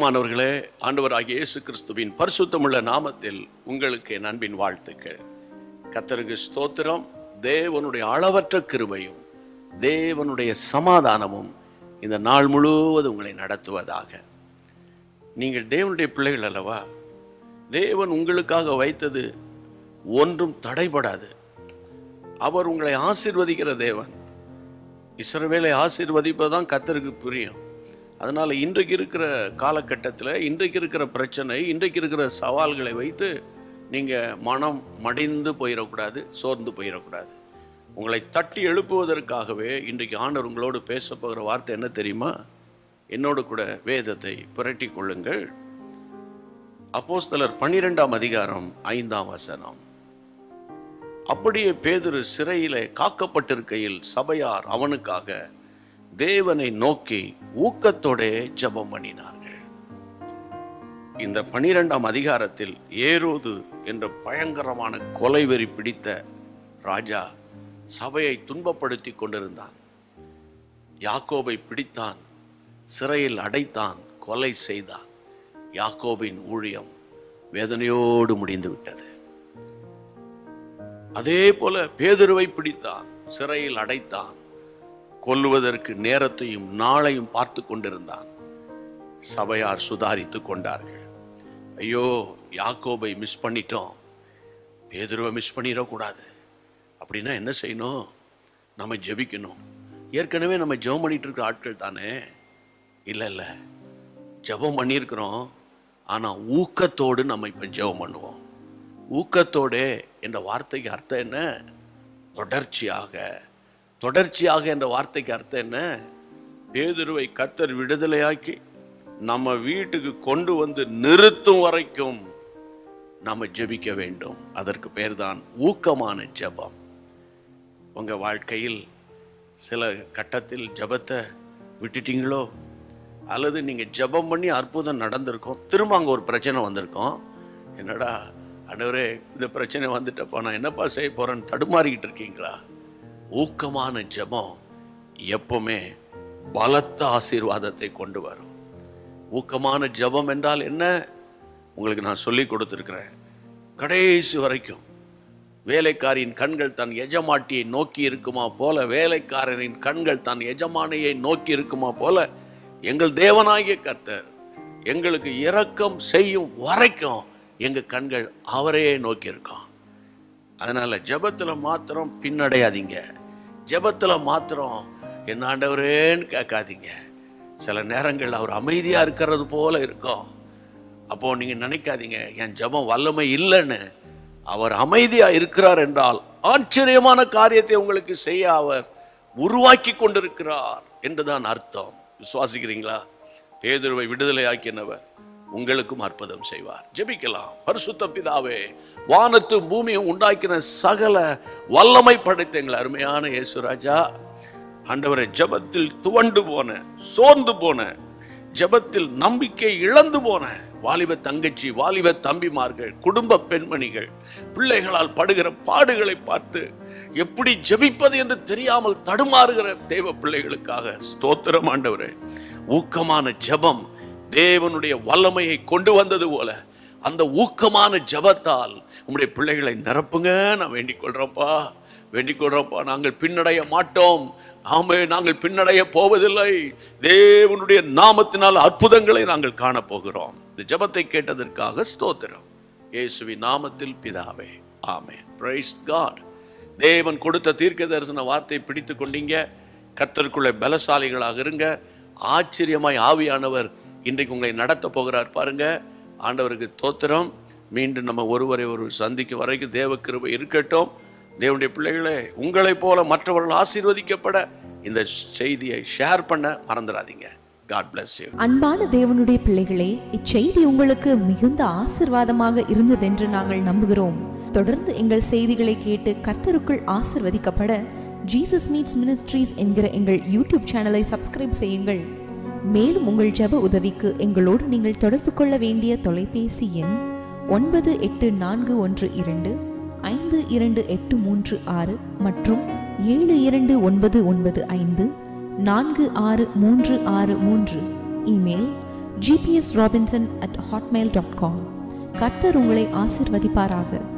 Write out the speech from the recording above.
பிரியமானவர்களே ஆண்டவராகிய இயேசு கிறிஸ்துவின் பரிசுத்தமுள்ள நாமத்தில் உங்களுக்கு என் அன்பின் வாழ்த்துக்கள் கத்தருக்கு ஸ்தோத்திரம் தேவனுடைய அளவற்ற கிருபையும் தேவனுடைய சமாதானமும் இந்த நாள் முழுவதும் உங்களை நடத்துவதாக நீங்கள் தேவனுடைய பிள்ளைகள் அல்லவா தேவன் உங்களுக்காக வைத்தது ஒன்றும் தடைபடாது அவர் உங்களை ஆசீர்வதிக்கிற தேவன் இஸ்ரவேலை ஆசீர்வதிப்பதுதான் கத்தருக்கு புரியும் அதனால இன்றைக்கு இருக்கிற காலகட்டத்தில் இன்றைக்கு இருக்கிற பிரச்சனை இன்றைக்கு இருக்கிற சவால்களை வைத்து நீங்கள் மனம் மடிந்து போயிடக்கூடாது சோர்ந்து போயிடக்கூடாது உங்களை தட்டி எழுப்புவதற்காகவே இன்றைக்கு ஆண்டவர் உங்களோடு பேச போகிற வார்த்தை என்ன தெரியுமா என்னோடு கூட வேதத்தை புரட்டி கொள்ளுங்கள் அப்போஸ்தலர் பன்னிரெண்டாம் அதிகாரம் ஐந்தாம் வசனம் அப்படியே பேதுரு சிறையிலே காக்கப்பட்டிருக்கையில் சபையார் அவனுக்காக தேவனை நோக்கி ஊக்கத்தோடே ஜெபம் பண்ணினார்கள் இந்த பனிரெண்டாம் அதிகாரத்தில் ஏரோது என்ற பயங்கரமான கொலைவெறி பிடித்த ராஜா சபையை துன்பப்படுத்தி கொண்டிருந்தான் யாக்கோபை பிடித்தான் சிறையில் அடைத்தான் கொலை செய்தான் யாக்கோபின் ஊழியம் வேதனையோடு முடிந்து விட்டது அதே போல பேதுருவை பிடித்தான் சிறையில் அடைத்தான் கொல்லுவதற்கு நேரத்தையும் நாளையும் பார்த்து கொண்டிருந்தான் சபையார் சுதாரித்து கொண்டார்கள் ஐயோ யாக்கோபை மிஸ் பண்ணிட்டோம் பேதுருவை மிஸ் பண்ணிடக்கூடாது அப்படின்னா என்ன செய்யணும் நம்ம ஜெபிக்கணும் ஏற்கனவே நம்ம ஜெபம் பண்ணிட்டு இருக்கிற ஆட்கள் தானே இல்லை இல்லை ஜெபம் பண்ணியிருக்கிறோம் ஆனால் ஊக்கத்தோடு நம்ம இப்போ ஜெபம் பண்ணுவோம் ஊக்கத்தோடு என்ற வார்த்தைக்கு அர்த்தம் என்ன தொடர்ச்சியாக தொடர்ச்சியாக என்ற வார்த்தைக்கு அர்த்தம் என்ன பேதுருவை கத்தர் விடுதலையாக்கி நம்ம வீட்டுக்கு கொண்டு வந்து நிறுத்தும் வரைக்கும் நம்ம ஜெபிக்க வேண்டும் அதற்கு பேர்தான் ஊக்கமான ஜெபம் உங்க வாழ்க்கையில் சில கட்டத்தில் ஜெபத்தை விட்டுட்டீங்களோ அல்லது நீங்க ஜெபம் பண்ணி அற்புதம் நடந்திருக்கும் திரும்ப அங்க ஒரு பிரச்சனை வந்திருக்கும் என்னடா ஆண்டவரே இந்த பிரச்சனை வந்துட்டப்பா நான் என்னப்பா செய்ய போறேன்னு தடுமாறிக்கிட்டு இருக்கீங்களா ஊக்கமான ஜெபம் எப்பவுமே பலத்த ஆசீர்வாதத்தை கொண்டு வரும் ஊக்கமான ஜெபம் என்றால் என்ன உங்களுக்கு நான் சொல்லி கொடுத்துருக்கிறேன் கடைசி வரைக்கும் வேலைக்காரியின் கண்கள் தன் எஜமாட்டியை நோக்கி இருக்குமா போல வேலைக்காரரின் கண்கள் தன் எஜமானியை நோக்கி இருக்குமா போல எங்கள் தேவனாகிய கர்த்தர் எங்களுக்கு இரக்கம் செய்யும் வரைக்கும் எங்க கண்கள் அவரையே நோக்கி இருக்கோம் அதனால ஜெபத்துல மாத்திரம் பின்னடையாதீங்க ஜெபத்துல மாத்திரம் என்ன ஆண்டவரேன்னு கேட்காதீங்க சில நேரங்கள் அவர் அமைதியா இருக்கிறது போல இருக்கும் அப்போ நீங்க நினைக்காதீங்க என் ஜெபம் வல்லமை இல்லைன்னு அவர் அமைதியா இருக்கிறார் என்றால் ஆச்சரியமான காரியத்தை உங்களுக்கு செய்ய அவர் உருவாக்கி கொண்டிருக்கிறார் என்றுதான் அர்த்தம் விசுவாசிக்கிறீங்களா பேதுருவை விடுதலையாக்கினவர் உங்களுக்கும் அற்புதம் செய்வார் ஜெபிக்கலாம் பரிசுத்த பிதாவே வானத்தும் பூமியும் உண்டாக்கின சகல வல்லமை படைத்த எங்கள் அருமையான இயேசுராஜா ஆண்டவரை ஜெபத்தில் துவண்டு போன சோர்ந்து போன ஜெபத்தில் நம்பிக்கை இழந்து போன வாலிப தங்கச்சி வாலிப தம்பிமார்கள் குடும்ப பெண்மணிகள் பிள்ளைகளால் படுகிற பாடுகளை பார்த்து எப்படி ஜெபிப்பது என்று தெரியாமல் தடுமாறுகிற தேவ பிள்ளைகளுக்காக ஸ்தோத்திரம் ஆண்டவரே ஊக்கமான ஜெபம் தேவனுடைய வல்லமையை கொண்டு வந்தது போல அந்த ஊக்கமான ஜெபத்தால் உம்முடைய பிள்ளைகளை நிரப்புங்க நான் வேண்டிக் கொள்றோம்ப்பா வேண்டிக் கொள்றோம்ப்பா நாங்கள் பின்னடைய மாட்டோம் ஆமே நாங்கள் பின்னடைய போவதில்லை தேவனுடைய நாமத்தினால் அற்புதங்களை நாங்கள் காணப்போகிறோம் இந்த ஜெபத்தை கேட்டதற்காக ஸ்தோத்திரம் இயேசுவின் நாமத்தில் பிதாவே ஆமே பிரைஸ் காட் தேவன் கொடுத்த தீர்க்க தரிசன வார்த்தை பிடித்து கொண்டீங்க கர்த்தருக்குள்ளே பலசாலிகளாக இருங்க ஆச்சரியமாய் ஆவியானவர் இன்றைக்கு உங்களை நடத்த போகிறார் பாருங்க ஆண்டவருக்கு தோத்திரம் மீண்டும் நம்ம ஒருவரை ஒரு சந்திக்க வரைக்கும் தேவ கிருபை இருக்கட்டும் தேவனுடைய பிள்ளைகளே உங்களைப் போல மற்றவர்கள் ஆசீர்வதிக்கப்பட இந்த செய்தியை ஷேர் பண்ண மறந்துடாதீங்க காட் bless you அன்பான தேவனுடைய பிள்ளைகளே இச்செய்தி உங்களுக்கு மிகுந்த ஆசிர்வாதமாக இருந்ததென்று நாங்கள் நம்புகிறோம் தொடர்ந்து எங்கள் செய்திகளை கேட்டு கர்த்தருக்குள் ஆசிர்வதிக்கப்பட ஜீசஸ் மீட்ஸ் மினிஸ்ட்ரீஸ் என்கிற எங்கள் யூடியூப் சேனலை சப்ஸ்கிரைப் செய்யுங்கள் மேலும் உங்கள் ஜெப உதவிக்கு எங்களோடு நீங்கள் தொடர்பு கொள்ள வேண்டிய தொலைபேசி எண் ஒன்பது எட்டு நான்கு ஒன்று இரண்டு ஐந்து இரண்டு எட்டு மூன்று ஆறு மற்றும் ஏழு இரண்டு ஒன்பது ஒன்பது ஐந்து நான்கு ஆறு மூன்று ஆறு மூன்று email GBS Robinson at Hotmail dot com கர்த்தர் உங்களை ஆசிர்வதிப்பாராக